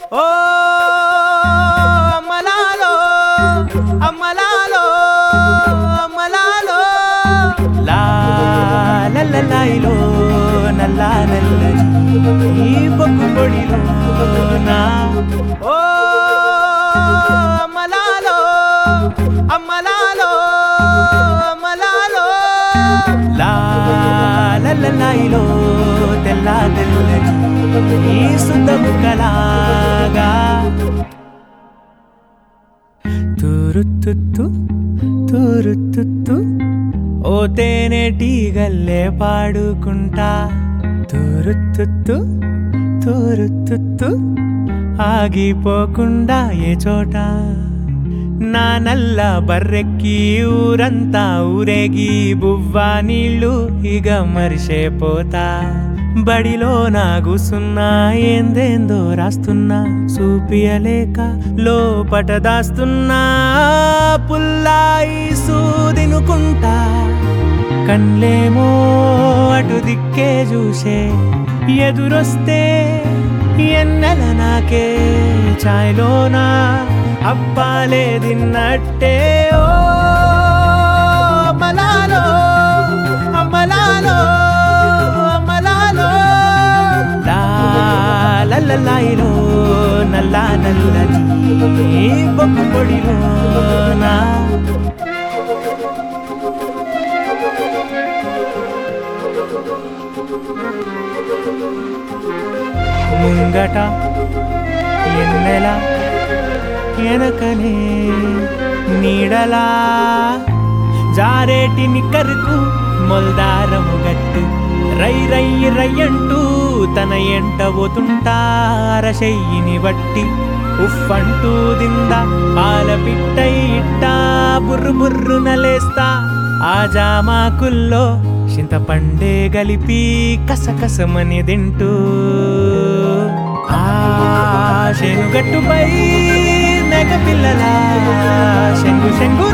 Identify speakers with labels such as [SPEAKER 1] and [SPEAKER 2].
[SPEAKER 1] ఓ అమ్మలాలో అమ్మలాలో అమ్మలాలో లా లల్లలాయిలో నల్లా నల్లని ఈ బొగ్గు పొడిలో నా ఓ అమ్మలాలో అమ్మలాలో అమ్మలాలో లా లల్లలాయిలో తెల్లా తెల్లని ఈ సుద్దము కలాగా తూరుతుత్తు తూరుతుత్తు ఓ తేనెటీగల్లే పాడుకుంటా తూరుతుత్తు తూరుతుత్తు ఆగిపోకుండా ఏ చోట నా నల్ల బర్రెక్కి ఊరంతా ఊరేగి బువ్వా నీళ్ళు ఇక మరిసేపోతా బడిలో నా కూసున్నా ఏందేందో రాస్తున్నా చూపియలేక లోపట దాస్తున్నా పుల్లాయి సూదినుకుంటా కన్లేమో అటు దిక్కే చూసే ఎదురొస్తే ఎన్నెల నాకే ఛాయ్లోనా అప్పాలే తిన్నట్టే ఓ అమ్మలాలో అమ్మలాలో అమ్మలాలో లా లల్లలాయిలో నల్లా నల్లని బొగ్గు పొడిలో నా ముంగట ఎన్నెల ఎనకనే నీడలా జారేటి నిక్కరుకు మొల్దారము గట్టు రై రై రయ్యంటూ తన ఎంట పోతుంటారశయ్యిని బట్టి ఉఫ్ఫంటూ దింద పాల పిట్టై ఇట్టా బుర్రు బుర్రు నలేస్తా ఆ జామాకుల్లో చింతపండే గలిపి కసకసమని తింటూ ఆ శనుగట్టుపై నెగ పిల్లల శంగు శంగు